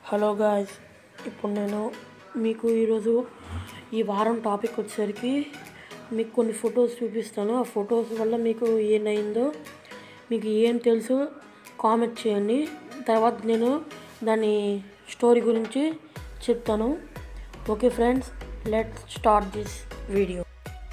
hello guys ఇప్పుడు నేను మీకు ఈరోజు ఈ వారం టాపిక్ వచ్చేసరికి మీకు కొన్ని ఫొటోస్ చూపిస్తాను ఆ ఫొటోస్ వల్ల మీకు ఏమైందో మీకు ఏం తెలుసు కామెంట్ చేయండి తర్వాత నేను దాని స్టోరీ గురించి చెప్తాను okay friends let start this video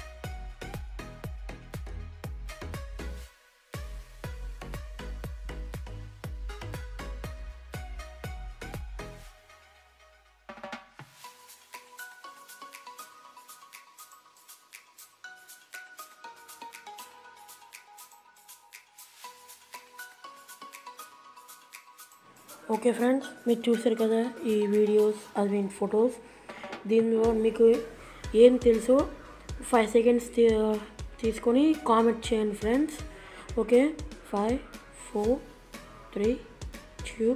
okay friends మీరు చూసారు కదా ఈ వీడియోస్ ఐ మీన్ ఫొటోస్ దీనిలో మీకు ఏం తెలుసో ఫైవ్ సెకండ్స్ తీసుకొని కామెంట్ చేయండి friends okay five four three two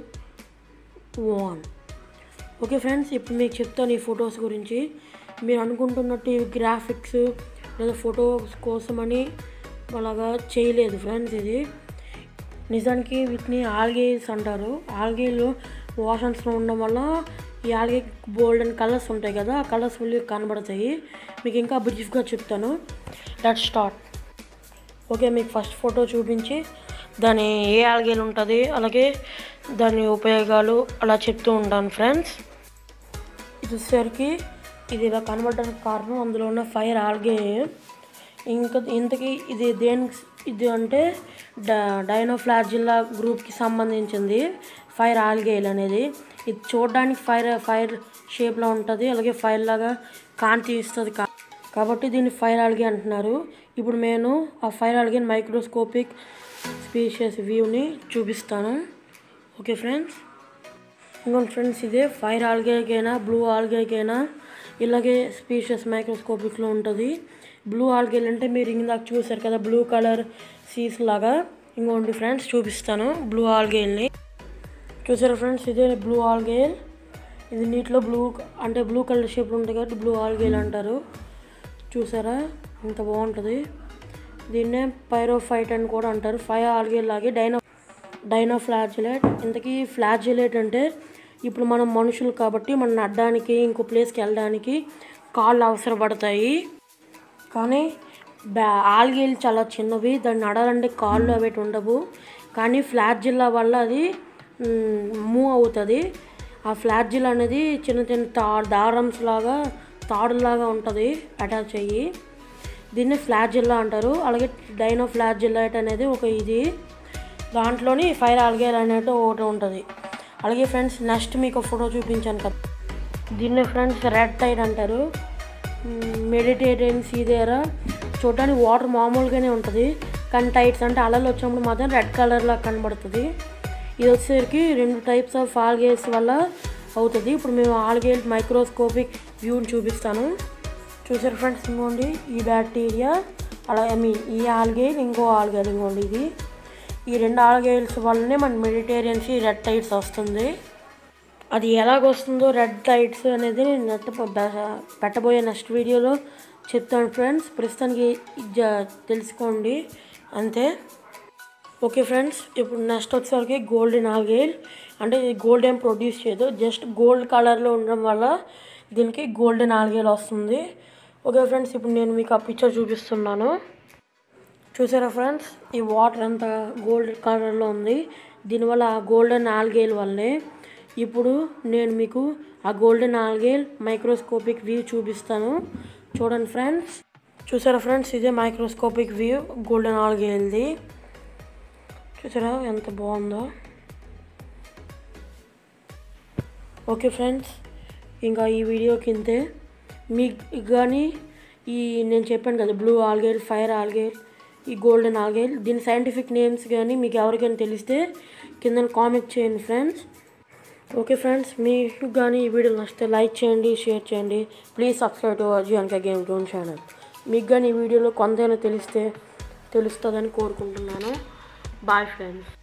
one okay friends ఇప్పుడు మీకు చెప్తాను ఈ ఫొటోస్ గురించి మీరు అనుకుంటున్నట్టు ఇవి గ్రాఫిక్స్ లేదా ఫొటోస్ కోసమని అలాగా చేయలేదు ఫ్రెండ్స్ ఇది నిజానికి వీటిని ఆల్గేస్ అంటారు ఆల్గేలు వాషన్స్లో ఉండడం వల్ల ఈ ఆల్గే గోల్డెన్ కలర్స్ ఉంటాయి కదా ఆ కలర్స్ మళ్ళీ కనబడతాయి మీకు ఇంకా బ్రీఫ్గా చెప్తాను లెట్ స్టార్ట్ ఓకే మీకు ఫస్ట్ ఫోటో చూపించి దాని ఏ ఆల్గేలు ఉంటుంది అలాగే దాని ఉపయోగాలు అలా చెప్తూ ఉంటాను ఫ్రెండ్స్ ఇది వచ్చేసరికి ఇది ఇలా కనబడడానికి కారణం అందులో ఉన్న ఫైర్ ఆల్గే ఇంకా ఇంతకీ ఇది దేనికి ఇది అంటే డ డైనోఫ్లాజిల్లా గ్రూప్కి సంబంధించింది ఫైర్ ఆల్గేల్ అనేది ఇది చూడడానికి ఫైర్ ఫైర్ షేప్లో ఉంటుంది అలాగే ఫైర్ లాగా కాంతి ఇస్తుంది కా కాబట్టి దీన్ని ఫైర్ ఆల్గే అంటున్నారు ఇప్పుడు నేను ఆ ఫైర్ ఆల్గే మైక్రోస్కోపిక్ స్పీషియస్ వ్యూని చూపిస్తాను ఓకే ఫ్రెండ్స్ ఇంకొక ఫ్రెండ్స్ ఇదే ఫైర్ ఆల్గేకైనా బ్లూ ఆల్గేకైనా ఇలాగే స్పీషియస్ మైక్రోస్కోపిక్లో ఉంటుంది బ్లూ ఆల్గేల్ అంటే మీరు ఇందాక చూసారు కదా బ్లూ కలర్ సీస్ లాగా ఇంకోటి ఫ్రెండ్స్ చూపిస్తాను బ్లూ ఆల్గేల్ని చూసారా ఫ్రెండ్స్ ఇదే బ్లూ ఆల్గేల్ ఇది నీటిలో బ్లూ అంటే బ్లూ కలర్ షేప్లో ఉంటుంది కాబట్టి బ్లూ ఆల్గేల్ అంటారు చూసారా ఇంత బాగుంటుంది దీన్నే పైరోఫైట్ అని కూడా అంటారు ఫైర్ ఆల్గేల్ లాగే డైనో డైనో ఫ్లాజిలేట్ ఇంతకీ ఫ్లాజిలేట్ అంటే ఇప్పుడు మనం మనుషులు కాబట్టి మనం అడ్డానికి ఇంకో ప్లేస్కి వెళ్ళడానికి కాళ్ళు అవసరపడతాయి కానీ బ్యా ఆల్గేలు చాలా చిన్నవి దాన్ని నడాలంటే కాళ్ళు అవి ఉండవు కానీ ఫ్లాజిల్లా వల్ల అది మూవ్ అవుతుంది ఆ ఫ్లాజిల్ అనేది చిన్న చిన్న తా దారమ్స్ లాగా తాడులాగా ఉంటుంది అటాచ్ అయ్యి దీన్ని ఫ్లాజిల్లా అంటారు అలాగే డైనో ఫ్లాజిల్లైట్ అనేది ఒక ఇది దాంట్లోని ఫైర్ ఆల్గేల్ అనేది ఒకటి ఉంటుంది అలాగే ఫ్రెండ్స్ నెక్స్ట్ మీకు ఫోటో చూపించాను కదా దీన్ని ఫ్రెండ్స్ రెడ్ టైడ్ అంటారు మెడిటేరియన్ సీ దగ్గర చూడడానికి వాటర్ మామూలుగానే ఉంటుంది కానీ టైట్స్ అంటే అలలు వచ్చినప్పుడు మాత్రం రెడ్ కలర్లా కనబడుతుంది ఇది వచ్చేసరికి రెండు టైప్స్ ఆఫ్ ఆల్గేల్స్ వల్ల అవుతుంది ఇప్పుడు మేము ఆల్గేల్ మైక్రోస్కోపిక్ వ్యూని చూపిస్తాను చూసారు ఫ్రెండ్స్ ఇంకోండి ఈ బ్యాక్టీరియా అలా ఐ మీన్ ఈ ఆల్గేల్ ఇంకో ఆల్గేల్ ఇంకోండి ఇది ఈ రెండు ఆల్గేల్స్ వల్లనే మన మెడిటేరియన్స్ రెడ్ టైట్స్ వస్తుంది అది ఎలాగొస్తుందో రెడ్ లైట్స్ అనేది నేను నెట్ పెట్టబోయే నెక్స్ట్ వీడియోలో చెప్తాను ఫ్రెండ్స్ ప్రస్తుతానికి తెలుసుకోండి అంతే ఓకే ఫ్రెండ్స్ ఇప్పుడు నెక్స్ట్ వచ్చేసరికి గోల్డెన్ ఆల్గేల్ అంటే ఇది గోల్డ్ ఏం ప్రొడ్యూస్ చేయదు జస్ట్ గోల్డ్ కలర్లో ఉండడం వల్ల దీనికి గోల్డెన్ ఆల్గేల్ వస్తుంది ఓకే ఫ్రెండ్స్ ఇప్పుడు నేను మీకు ఆ పిక్చర్ చూపిస్తున్నాను చూసారా ఫ్రెండ్స్ ఈ వాటర్ అంతా గోల్డ్ కలర్లో ఉంది దీనివల్ల ఆ గోల్డెన్ ఆల్గేల్ వల్లే ఇప్పుడు నేను మీకు ఆ గోల్డెన్ ఆల్గేల్ మైక్రోస్కోపిక్ వ్యూ చూపిస్తాను చూడండి ఫ్రెండ్స్ చూసారా ఫ్రెండ్స్ ఇదే మైక్రోస్కోపిక్ వ్యూ గోల్డెన్ ఆల్గేల్ది చూసారా ఎంత బాగుందో ఓకే ఫ్రెండ్స్ ఇంకా ఈ వీడియో కిందే మీకు కానీ ఈ నేను చెప్పాను కదా బ్లూ ఆల్గేల్ ఫైర్ ఆల్గేల్ ఈ గోల్డెన్ ఆల్గేల్ దీని సైంటిఫిక్ నేమ్స్ కానీ మీకు ఎవరికైనా తెలిస్తే కింద కామెంట్ చేయండి ఫ్రెండ్స్ ఓకే ఫ్రెండ్స్ మీకు కానీ ఈ వీడియో నచ్చితే లైక్ చేయండి షేర్ చేయండి please subscribe to GNK game zone channel మీకు కానీ ఈ వీడియోలో కొంతైనా తెలిస్తే తెలుస్తుందని కోరుకుంటున్నాను బాయ్ ఫ్రెండ్స్